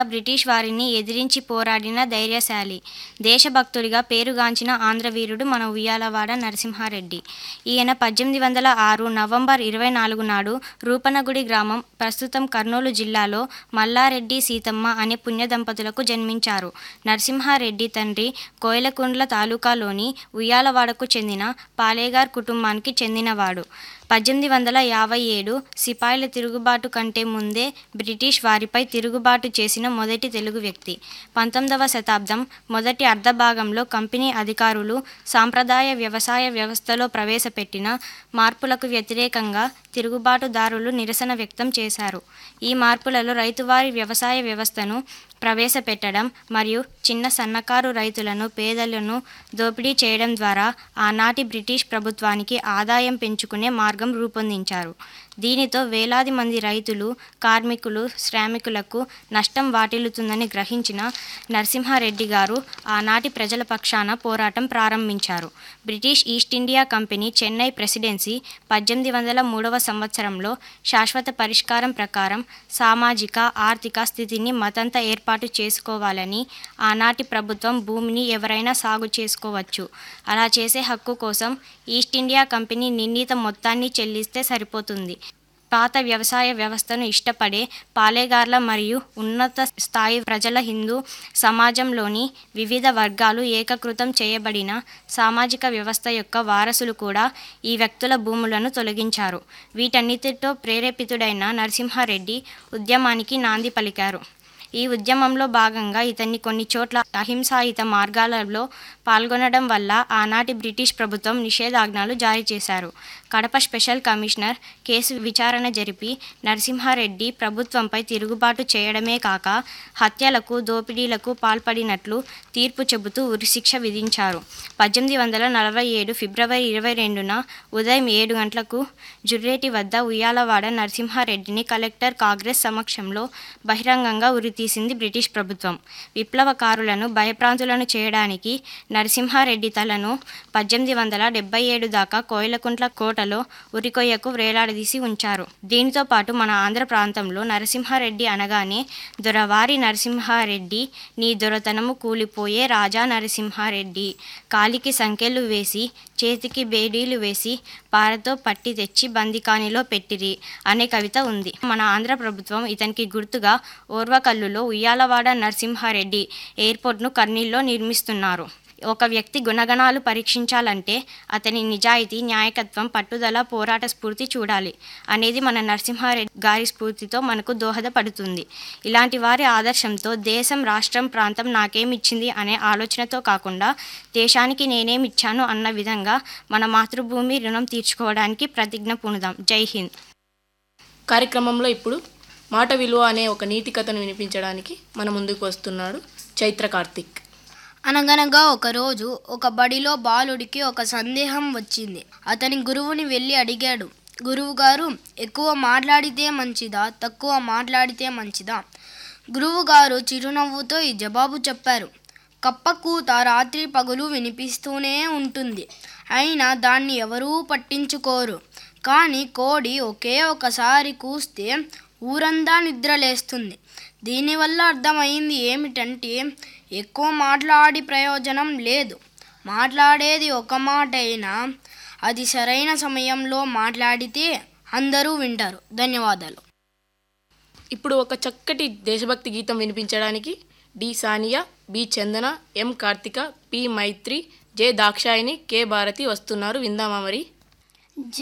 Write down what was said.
British వారిని ఎదిరించి పోరాడిన ధైర్యశాలి దేశభక్తుడిగా పేరుగాంచిన ఆంధ్రవీరుడు మన ఉయ్యాలవాడ నరసింహారెడ్డి ఈయన పద్దెనిమిది వందల ఆరు నవంబర్ ఇరవై నాలుగు నాడు రూపనగుడి గ్రామం ప్రస్తుతం కర్నూలు జిల్లాలో మల్లారెడ్డి సీతమ్మ అనే పుణ్య దంపతులకు జన్మించారు నరసింహారెడ్డి తండ్రి కోయలకుండ్ల తాలూకాలోని ఉయ్యాలవాడకు చెందిన పాలేగార్ కుటుంబానికి చెందినవాడు పద్దెనిమిది వందల యాభై ఏడు సిపాయిల తిరుగుబాటు కంటే ముందే బ్రిటిష్ వారిపై తిరుగుబాటు చేసిన మొదటి తెలుగు వ్యక్తి పంతొమ్మిదవ శతాబ్దం మొదటి అర్ధభాగంలో కంపెనీ అధికారులు సాంప్రదాయ వ్యవసాయ వ్యవస్థలో ప్రవేశపెట్టిన మార్పులకు వ్యతిరేకంగా తిరుగుబాటుదారులు నిరసన వ్యక్తం చేశారు ఈ మార్పులలో రైతువారి వ్యవసాయ వ్యవస్థను ప్రవేశపెట్టడం మరియు చిన్న సన్నకారు రైతులను పేదలను దోపిడీ చేయడం ద్వారా ఆనాటి బ్రిటిష్ ప్రభుత్వానికి ఆదాయం పెంచుకునే మార్గం రూపొందించారు దీనితో వేలాది మంది రైతులు కార్మికులు శ్రామికులకు నష్టం వాటిల్లుతుందని గ్రహించిన నరసింహారెడ్డి గారు ఆనాటి ప్రజల పక్షాన పోరాటం ప్రారంభించారు British East India Company Chennai presidency పద్దెనిమిది వందల మూడవ సంవత్సరంలో శాశ్వత పరిష్కారం ప్రకారం సామాజిక ఆర్థిక స్థితిని మతంత ఏర్పాటు చేసుకోవాలని ఆనాటి ప్రభుత్వం భూమిని ఎవరైనా సాగు చేసుకోవచ్చు అలా చేసే హక్కు కోసం ఈస్ట్ ఇండియా కంపెనీ నిర్ణీత మొత్తాన్ని చెల్లిస్తే సరిపోతుంది పాత వ్యవసాయ వ్యవస్థను ఇష్టపడే పాలేగార్ల మరియు ఉన్నత స్థాయి ప్రజల హిందూ సమాజంలోని వివిధ వర్గాలు ఏకకృతం చేయబడిన సామాజిక వ్యవస్థ యొక్క వారసులు కూడా ఈ వ్యక్తుల భూములను తొలగించారు వీటన్నిటితో ప్రేరేపితుడైన నరసింహారెడ్డి ఉద్యమానికి నాంది పలికారు ఈ ఉద్యమంలో భాగంగా ఇతన్ని కొన్ని చోట్ల అహింసాయుత మార్గాలలో పాల్గొనడం వల్ల ఆనాటి బ్రిటిష్ ప్రభుత్వం నిషేధాజ్ఞలు జారీ చేశారు కడప స్పెషల్ కమిషనర్ కేసు విచారణ జరిపి నరసింహారెడ్డి ప్రభుత్వంపై తిరుగుబాటు చేయడమే కాక హత్యలకు దోపిడీలకు పాల్పడినట్లు తీర్పు చెబుతూ ఉరిశిక్ష విధించారు పద్దెనిమిది వందల నలభై ఏడు ఫిబ్రవరి ఇరవై రెండున ఉదయం ఏడు గంటలకు జుర్రేటి వద్ద ఉయ్యాలవాడ నరసింహారెడ్డిని కలెక్టర్ కాంగ్రెస్ సమక్షంలో బహిరంగంగా ఉరితీసింది బ్రిటిష్ ప్రభుత్వం విప్లవకారులను భయప్రాంతులను చేయడానికి నరసింహారెడ్డి తలను పద్దెనిమిది వందల డెబ్బై ఏడు దాకా కోయిలకుంట్ల కోటలో ఉరికొయ్యకు వేలాడదీసి ఉంచారు దీనితో పాటు మన ఆంధ్ర ప్రాంతంలో నరసింహారెడ్డి అనగానే దొరవారి నరసింహారెడ్డి నీ దొరతనము కూలిపోయే రాజా నరసింహారెడ్డి కాలికి సంకెళ్ళు వేసి చేతికి బేడీలు వేసి పారతో పట్టి తెచ్చి బందికానిలో పెట్టిరి అనే కవిత ఉంది మన ఆంధ్ర ప్రభుత్వం ఇతనికి గుర్తుగా ఓర్వకల్లులో ఉయ్యాలవాడ నరసింహారెడ్డి ఎయిర్పోర్ట్ను కర్నూల్లో నిర్మిస్తున్నారు ఒక వ్యక్తి గుణగణాలు పరీక్షించాలంటే అతని నిజాయితీ న్యాయకత్వం పట్టుదల పోరాట స్ఫూర్తి చూడాలి అనేది మన నరసింహారెడ్డి గారి స్ఫూర్తితో మనకు దోహదపడుతుంది ఇలాంటి వారి ఆదర్శంతో దేశం రాష్ట్రం ప్రాంతం నాకేమిచ్చింది అనే ఆలోచనతో కాకుండా దేశానికి నేనేమిచ్చాను అన్న విధంగా మన మాతృభూమి రుణం తీర్చుకోవడానికి ప్రతిజ్ఞ పూనుదాం జై హింద్ కార్యక్రమంలో ఇప్పుడు మాట విలువ అనే ఒక నీతి కథను వినిపించడానికి మన ముందుకు వస్తున్నాడు చైత్ర కార్తిక్ అనగనగా ఒకరోజు ఒక బడిలో బాలుడికి ఒక సందేహం వచ్చింది అతని గురువుని వెళ్ళి అడిగాడు గురువుగారు ఎక్కువ మాట్లాడితే మంచిదా తక్కువ మాట్లాడితే మంచిదా గురువుగారు చిరునవ్వుతో ఈ జవాబు చెప్పారు కప్ప కూత రాత్రి పగులు వినిపిస్తూనే ఉంటుంది అయినా దాన్ని ఎవరూ పట్టించుకోరు కానీ కోడి ఒకే ఒకసారి కూస్తే ఊరంతా నిద్రలేస్తుంది దీనివల్ల అర్థమైంది ఏమిటంటే ఎక్కువ మాట్లాడి ప్రయోజనం లేదు మాట్లాడేది ఒక మాట అయినా అది సరైన సమయంలో మాట్లాడితే అందరూ వింటారు ధన్యవాదాలు ఇప్పుడు ఒక చక్కటి దేశభక్తి గీతం వినిపించడానికి D Sania B Chandana M Karthika P Maitri J Dakshayini K Bharathi వస్తున్నారు విందామా మరి